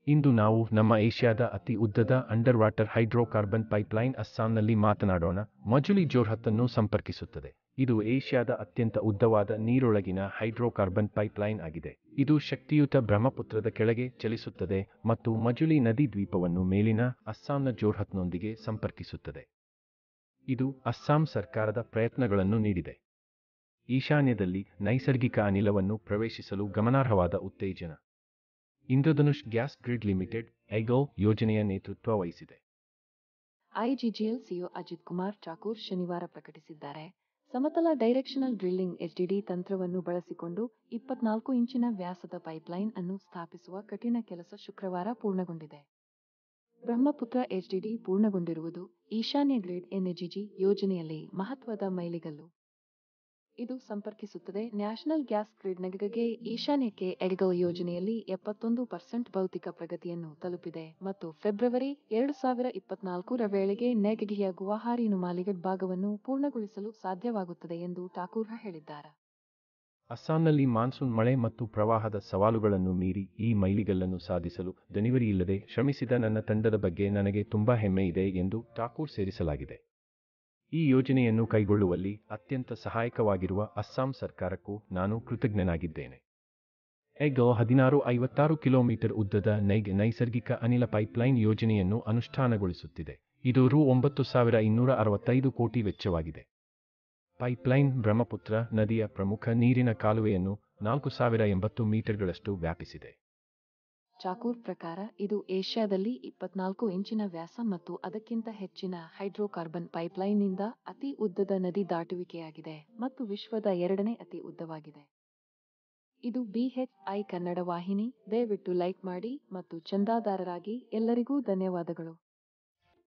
ಇಂದು ನಾವು ನಮ್ಮ ಏಷ್ಯಾದ ಅತಿ ಉದ್ದದ ಅಂಡರ್ ವಾಟರ್ ಹೈಡ್ರೋಕಾರ್ಬನ್ ಪೈಪ್ಲೈನ್ ಅಸ್ಸಾಂನಲ್ಲಿ ಮಾತನಾಡೋಣ ಮಜುಲಿ ಜೋರ್ಹತ್ತನ್ನು ಸಂಪರ್ಕಿಸುತ್ತದೆ ಇದು ಏಷ್ಯಾದ ಅತ್ಯಂತ ಉದ್ದವಾದ ನೀರೊಳಗಿನ ಹೈಡ್ರೋಕಾರ್ಬನ್ ಪೈಪ್ಲೈನ್ ಆಗಿದೆ ಇದು ಶಕ್ತಿಯುತ ಬ್ರಹ್ಮಪುತ್ರದ ಕೆಳಗೆ ಚಲಿಸುತ್ತದೆ ಮತ್ತು ಮಜುಲಿ ನದಿ ದ್ವೀಪವನ್ನು ಮೇಲಿನ ಅಸ್ಸಾಂನ ಜೋರ್ಹತ್ನೊಂದಿಗೆ ಸಂಪರ್ಕಿಸುತ್ತದೆ ಇದು ಅಸ್ಸಾಂ ಸರ್ಕಾರದ ಪ್ರಯತ್ನಗಳನ್ನು ನೀಡಿದೆ ಈಶಾನ್ಯದಲ್ಲಿ ನೈಸರ್ಗಿಕ ಅನಿಲವನ್ನು ಪ್ರವೇಶಿಸಲು ಗಮನಾರ್ಹವಾದ ಉತ್ತೇಜನ ಇಂದ್ರಧನುಷ್ ಗ್ಯಾಸ್ ಗ್ರಿಡ್ ಲಿಮಿಟೆಡ್ ಐಗೋ ಯೋಜನೆಯ ನೇತೃತ್ವ ವಹಿಸಿದೆ ಐಜಿಜಿಎಲ್ ಸಿಒ ಅಜಿತ್ ಕುಮಾರ್ ಠಾಕೂರ್ ಶನಿವಾರ ಪ್ರಕಟಿಸಿದ್ದಾರೆ ಸಮತಲ ಡೈರೆಕ್ಷನಲ್ ಡ್ರಿಲ್ಲಿಂಗ್ ಎಚ್ಡಿಡಿ ತಂತ್ರವನ್ನು ಬಳಸಿಕೊಂಡು ಇಪ್ಪತ್ನಾಲ್ಕು ಇಂಚಿನ ವ್ಯಾಸದ ಪೈಪ್ಲೈನ್ ಅನ್ನು ಸ್ಥಾಪಿಸುವ ಕಠಿಣ ಕೆಲಸ ಶುಕ್ರವಾರ ಪೂರ್ಣಗೊಂಡಿದೆ ಬ್ರಹ್ಮಪುತ್ರ ಎಚ್ಡಿಡಿ ಪೂರ್ಣಗೊಂಡಿರುವುದು ಈಶಾನ್ಯ ಗ್ರಿಡ್ ಎನ್ಎಜಿಜಿ ಯೋಜನೆಯಲ್ಲಿ ಮಹತ್ವದ ಮೈಲಿಗಲ್ಲು ಇದು ಸಂಪರ್ಕಿಸುತ್ತದೆ ನ್ಯಾಷನಲ್ ಗ್ಯಾಸ್ ಗ್ರಿಡ್ ನಗಗೆ ಈಶಾನ್ಯಕ್ಕೆ ಎಲ್ಗೋ ಯೋಜನೆಯಲ್ಲಿ ಎಪ್ಪತ್ತೊಂದು ಪರ್ಸೆಂಟ್ ಭೌತಿಕ ಪ್ರಗತಿಯನ್ನು ತಲುಪಿದೆ ಮತ್ತು ಫೆಬ್ರವರಿ ಎರಡು ಸಾವಿರ ಇಪ್ಪತ್ನಾಲ್ಕರ ವೇಳೆಗೆ ನೆಗಗಿಯ ಗುವಾಹಾರಿ ನುಮಾಲಿಗಡ್ ಭಾಗವನ್ನು ಪೂರ್ಣಗೊಳಿಸಲು ಸಾಧ್ಯವಾಗುತ್ತದೆ ಎಂದು ಠಾಕೂರ್ ಹೇಳಿದ್ದಾರೆ ಅಸ್ಸಾಂನಲ್ಲಿ ಮಾನ್ಸೂನ್ ಮಳೆ ಮತ್ತು ಪ್ರವಾಹದ ಸವಾಲುಗಳನ್ನು ಮೀರಿ ಈ ಮೈಲಿಗಲ್ಲನ್ನು ಸಾಧಿಸಲು ದಣಿವರಿಯಿಲ್ಲದೆ ಶ್ರಮಿಸಿದ ನನ್ನ ತಂಡದ ಬಗ್ಗೆ ನನಗೆ ತುಂಬಾ ಹೆಮ್ಮೆ ಇದೆ ಎಂದು ಠಾಕೂರ್ ಸೇರಿಸಲಾಗಿದೆ ಈ ಯೋಜನೆಯನ್ನು ಕೈಗೊಳ್ಳುವಲ್ಲಿ ಅತ್ಯಂತ ಸಹಾಯಕವಾಗಿರುವ ಅಸ್ಸಾಂ ಸರ್ಕಾರಕ್ಕೂ ನಾನು ಕೃತಜ್ಞನಾಗಿದ್ದೇನೆ ಎಗೋ ಹದಿನಾರು ಐವತ್ತಾರು ಕಿಲೋಮೀಟರ್ ಉದ್ದದ ನೈಗ್ ನೈಸರ್ಗಿಕ ಅನಿಲ ಪೈಪ್ಲೈನ್ ಯೋಜನೆಯನ್ನು ಅನುಷ್ಠಾನಗೊಳಿಸುತ್ತಿದೆ ಇದು ರು ಒಂಬತ್ತು ಸಾವಿರ ಇನ್ನೂರ ಅರವತ್ತೈದು ಕೋಟಿ ವೆಚ್ಚವಾಗಿದೆ ಪೈಪ್ಲೈನ್ ಬ್ರಹ್ಮಪುತ್ರ ನದಿಯ ಪ್ರಮುಖ ನೀರಿನ ಕಾಲುವೆಯನ್ನು ನಾಲ್ಕು ಸಾವಿರ ಎಂಬತ್ತು ಮೀಟರ್ಗಳಷ್ಟು ವ್ಯಾಪಿಸಿದೆ ಚಾಕೂರ್ ಪ್ರಕಾರ ಇದು ಏಷ್ಯಾದಲ್ಲಿ ಇಪ್ಪತ್ನಾಲ್ಕು ಇಂಚಿನ ವ್ಯಾಸ ಮತ್ತು ಅದಕ್ಕಿಂತ ಹೆಚ್ಚಿನ ಹೈಡ್ರೋಕಾರ್ಬನ್ ಪೈಪ್ಲೈನ್ನಿಂದ ಅತಿ ಉದ್ದದ ನದಿ ದಾಟುವಿಕೆಯಾಗಿದೆ ಮತ್ತು ವಿಶ್ವದ ಎರಡನೇ ಅತಿ ಉದ್ದವಾಗಿದೆ ಇದು ಬಿಎಚ್ಐ ಕನ್ನಡ ವಾಹಿನಿ ದಯವಿಟ್ಟು ಲೈಕ್ ಮಾಡಿ ಮತ್ತು ಚಂದಾದಾರರಾಗಿ ಎಲ್ಲರಿಗೂ ಧನ್ಯವಾದಗಳು